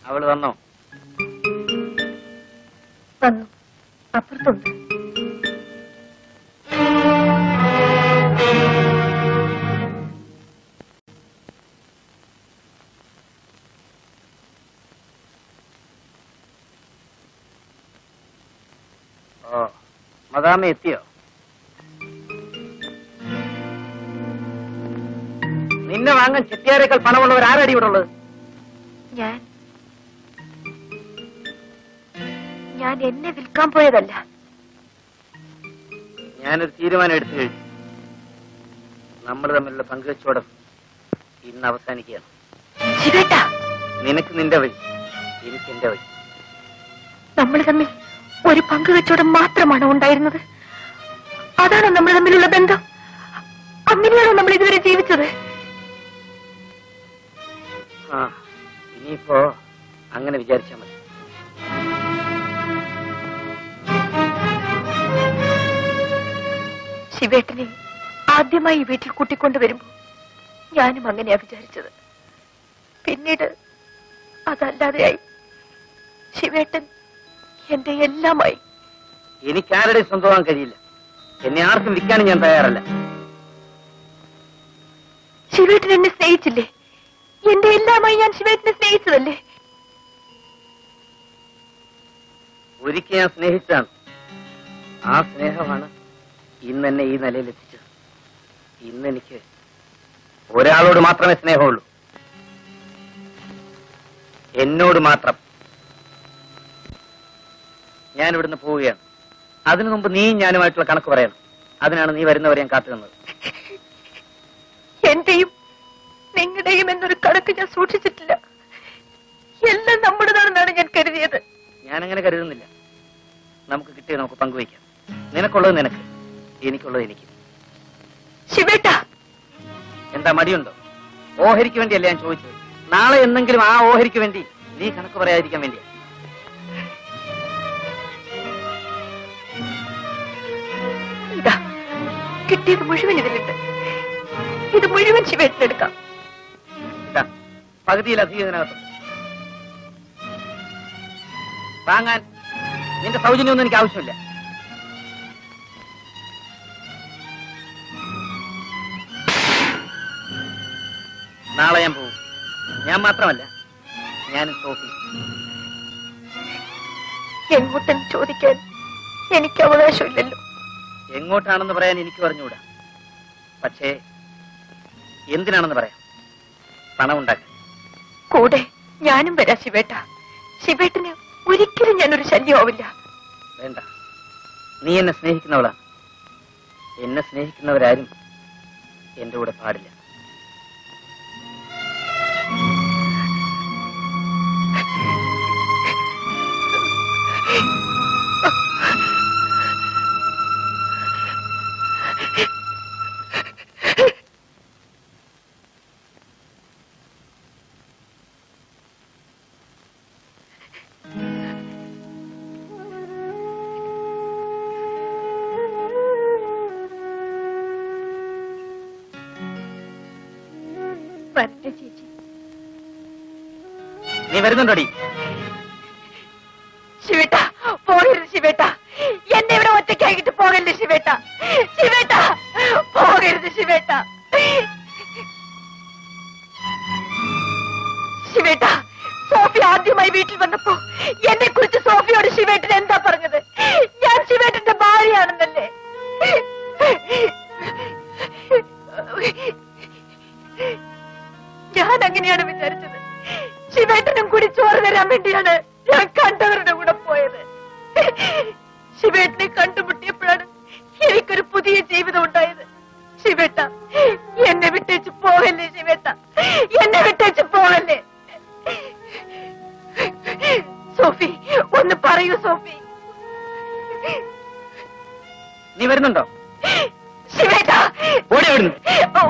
അവള് വന്നോ വന്നു അപ്പുറത്തുണ്ട് ഓ മദാമ എത്തിയോ നിന്നെ വാങ്ങാൻ ചെട്ടിയാരേക്കാൾ പണമുള്ളവർ ആരടി ഇവിടെ ഉള്ളത് ഞാൻ ഞാൻ എന്നെ വിൽക്കാൻ പോയതല്ല ഞാനൊരു തീരുമാനം എടുത്തു കഴിഞ്ഞു നമ്മൾ തമ്മിലുള്ള പങ്കുവെച്ചോടം ഇന്ന് അവസാനിക്കുകയാണ് ശിവേട്ട നിനക്ക് നിന്റെ വഴി എനിക്ക് എന്റെ വഴി നമ്മൾ തമ്മിൽ ഒരു പങ്കുവെച്ചോടം മാത്രമാണോ ഉണ്ടായിരുന്നത് അതാണോ നമ്മൾ തമ്മിലുള്ള ബന്ധം അങ്ങനെയാണോ നമ്മൾ ഇതുവരെ ജീവിച്ചത് ആ ഇനിയിപ്പോ അങ്ങനെ വിചാരിച്ചാൽ മതി ശിവേട്ടനെ ആദ്യമായി ഈ വീട്ടിൽ കൂട്ടിക്കൊണ്ടുവരുമ്പോ ഞാനും അങ്ങനെയാ വിചാരിച്ചത് പിന്നീട് അതല്ലാതെയായി ശിവേട്ടൻ എന്റെ എല്ലാമായി എനിക്ക് ആരുടെയും സ്വന്തമാകാൻ കഴിയില്ല എന്നെ ആർക്കും വിൽക്കാനും ഞാൻ തയ്യാറല്ല ശിവേട്ടൻ എന്നെ സ്നേഹിച്ചില്ലേ എന്റെ എല്ലാമായി ഞാൻ ശിവേട്ടനെ സ്നേഹിച്ചതല്ലേ ഒരിക്കൽ ഞാൻ സ്നേഹിച്ചാണ് ആ സ്നേഹമാണ് ഇന്ന് എന്നെ ഈ നിലയിൽ എത്തിച്ചത് ഇന്ന് എനിക്ക് ഒരാളോട് മാത്രമേ സ്നേഹമുള്ളൂ എന്നോട് മാത്രം ഞാൻ ഇവിടുന്ന് പോവുകയാണ് അതിനു മുമ്പ് നീയും ഞാനുമായിട്ടുള്ള കണക്ക് പറയണം അതിനാണ് നീ വരുന്നവരെ ഞാൻ കാത്തു നിന്നത് എന്റെയും നിങ്ങളുടെയും എന്നൊരു കണക്ക് ഞാൻ സൂക്ഷിച്ചിട്ടില്ല എല്ലാം നമ്മുടേതാണെന്നാണ് ഞാൻ കരുതിയത് ഞാനങ്ങനെ കരുതുന്നില്ല നമുക്ക് കിട്ടിയത് നമുക്ക് പങ്കുവയ്ക്കാം നിനക്കുള്ളത് നിനക്ക് എനിക്കുള്ളത് എനിക്ക് ശിവേട്ട എന്താ മടിയുണ്ടോ ഓഹരിക്ക് വേണ്ടിയല്ല ഞാൻ ചോദിച്ചത് നാളെ എന്തെങ്കിലും ആ ഓഹരിക്ക് വേണ്ടി നീ കണക്ക് പറയാതിരിക്കാൻ വേണ്ടിയാ ഇതാ കിട്ടിയത് മുഴുവൻ ഇതിലുണ്ട് ഇത് മുഴുവൻ ശിവേട്ടനെടുക്കാം ഇതാ പകുതിയിലധികം ഇതിനകത്ത് വാങ്ങാൻ നിന്റെ സൗജന്യമൊന്നും എനിക്ക് ആവശ്യമില്ല നാളെ ഞാൻ പോകും ഞാൻ മാത്രമല്ല ഞാനും സോഫി എങ്ങോട്ടെന്ന് ചോദിക്കാൻ എനിക്ക് അവകാശമില്ലല്ലോ എങ്ങോട്ടാണെന്ന് പറയാൻ എനിക്ക് പറഞ്ഞുകൂടാ പക്ഷേ എന്തിനാണെന്ന് പറയാം പണം ഉണ്ടാക്കാൻ കൂടെ ഞാനും വരാം ശിവേട്ട ശിവേട്ടന് ഒരിക്കലും ഞാനൊരു ശല്യമാവില്ല വേണ്ട നീ എന്നെ സ്നേഹിക്കുന്നവളാണ് എന്നെ സ്നേഹിക്കുന്നവരാരും എന്റെ കൂടെ പാടില്ല വരട്ടെ ചേച്ചി നീ വരുന്നുണ്ടോടി ശിവേട്ട പോകരുത് ശിവേട്ട എന്നെ ഇവിടെ ഒറ്റയ്ക്കാക്കിട്ട് പോകല്ലേ ശിവേട്ട ശിവേട്ട പോകരുത് ശിവേട്ട ശിവേട്ട സോഫി ആദ്യമായി വീട്ടിൽ വന്നപ്പോ എന്നെ കുറിച്ച് സോഫിയോട് ശിവേട്ടൻ എന്താ പറഞ്ഞത് ഞാൻ ശിവേട്ടന്റെ ഭാര്യയാണെന്നല്ലേ ഞാൻ അങ്ങനെയാണ് വിചാരിച്ചത് ശിവേട്ടനും കൂടി ചോറ് തരാൻ വേണ്ടിയാണ് ഞാൻ കണ്ടവരുടെ കൂടെ പോയത് ശിവേട്ടനെ കണ്ടുമുട്ടിയപ്പോഴാണ് എനിക്കൊരു പുതിയ ജീവിതം ഉണ്ടായത് ശിവേട്ട എന്നെ വിട്ടേച്ച് പോകല്ലേ ശിവേട്ട എന്നെ വിട്ടേച്ച് പോകല്ലേ സോഫി ഒന്ന് പറയൂ സോഫി നീ വരുന്നുണ്ടോ ശിവേട്ട ഓടി അവിടുന്ന് ഓ.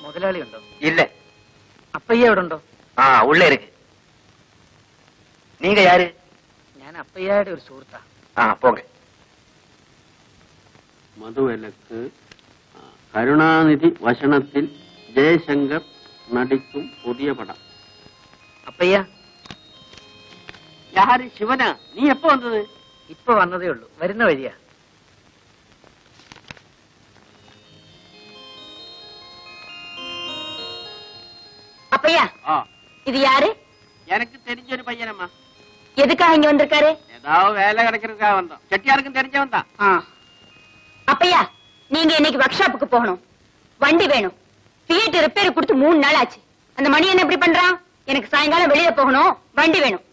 മുതലാളി ഉണ്ടോ இல்ல അപ്പയ്യ എവിടെ ഉണ്ടോ ஆ உள்ள இருக்கு நீங்க யாரு ഞാൻ അപ്പയ്യയുടെ ഒരു സുഹൃത്താ ஆ போங்க മധുവിലക്ക് കരുണാനിധി വശനത്തിൽ ജയശങ്കർ നടിക്കും പുതിയ പടം അപ്പയ്യ യാര് ശിവന നീ എപ്പോ വന്നത് ഇപ്പൊ വന്നതേ ഉള്ളൂ വരുന്ന വഴിയാ அப்பையா ആ இது யாரு எனக்கு தெரிஞ்சொரு பையனம்மா எதுக்காக இங்க வந்திருக்காரு ஏதாவது வேலை கிடைக்கிறதுக்காக வந்தோம் செட்டியாருக்கும் தெரிஞ்சவன் தான் ஆ. அப்பையா நீங்க இன்னைக்கு ஒர்க் ஷாப்புக்கு போகணும் வண்டி வேணும் ஃபியட் ரிப்பேர் கொடுத்து மூணு நாள் ஆச்சு அந்த மணி என்ன எப்படி பண்றான் எனக்கு சாயங்காலம் வெளியே போகணும் வண்டி வேணும்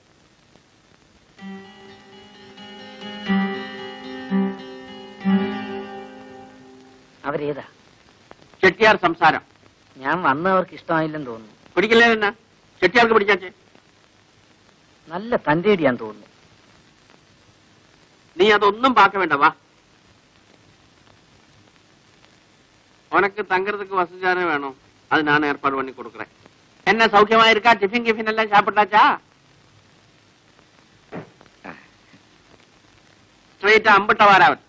അവരേതാ ചെട്ടിയാർ സംസാരം ഞാൻ വന്നവർക്ക് ഇഷ്ടമായില്ലെന്ന് തോന്നുന്നു പിടിക്കില്ലേ എന്നാ ചെട്ടിയാർക്ക് പിടിച്ചാച്ചേ നല്ല തന്റേടിയാന്ന് തോന്നുന്നു നീ അതൊന്നും പാക്ക വേണ്ട വാ உனக்கு தங்கறதுக்கு வசதியான வேணும் அது நான் ஏற்பாடு பண்ணி கொடுக்குறேன் என்ன சௌக்கியமா இருக்கா டிஃபின் கிஃபின் எல்லாம் சாப்பிட்டாச்சா ஸ்ட்ரெயிட்டா அம்பிட்ட வாராவன்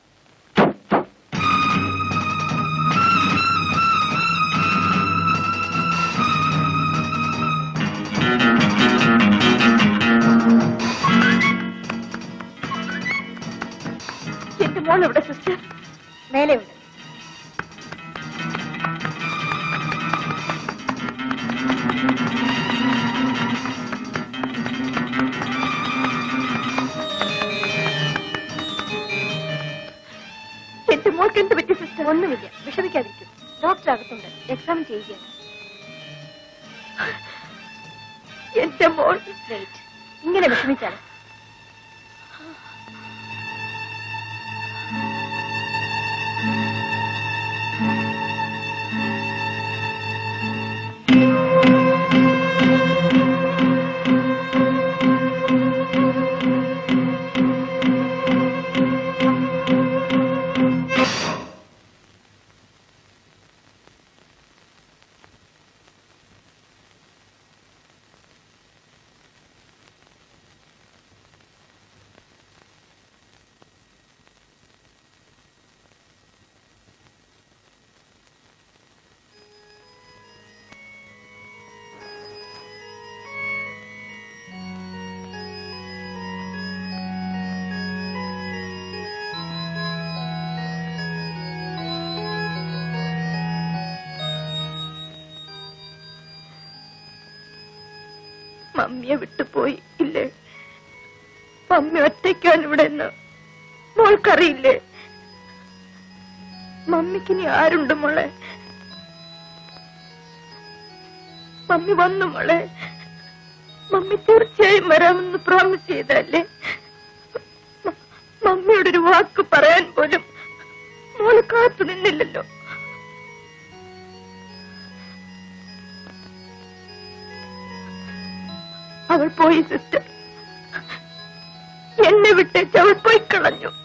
എന്റെ മോൾ ഇവിടെ സിസ്റ്റർ മേലെ ഉണ്ട് എന്റെ മോൾക്ക് എന്ത് പറ്റി സിസ്റ്റർ ഒന്നുമില്ല വിഷമിക്കാതിരിക്കും ഡോക്ടർ അകത്തുണ്ട് എക്സാം ചെയ്യുകയാണ് എന്റെ മോൾ ഇങ്ങനെ വിഷമിച്ചാൽ മമ്മിയെ വിട്ടുപോയി ഇല്ലേ മമ്മി ഒറ്റയ്ക്കാണ് ഇവിടെ നിന്ന് മോൾക്കറിയില്ലേ മമ്മിക്കിനി ആരുണ്ട് മോളെ മമ്മി വന്നു മോളെ മമ്മി തീർച്ചയായും വരാമെന്ന് പ്രോമിസ് ചെയ്തല്ലേ മ- മമ്മിയോട് ഒരു വാക്ക് പറയാൻ പോലും മോള് കാത്തു നിന്നില്ലല്ലോ അവൾ പോയി സിസ്റ്റർ എന്നെ വിട്ടേച്ച് അവൾ പോയി കളഞ്ഞു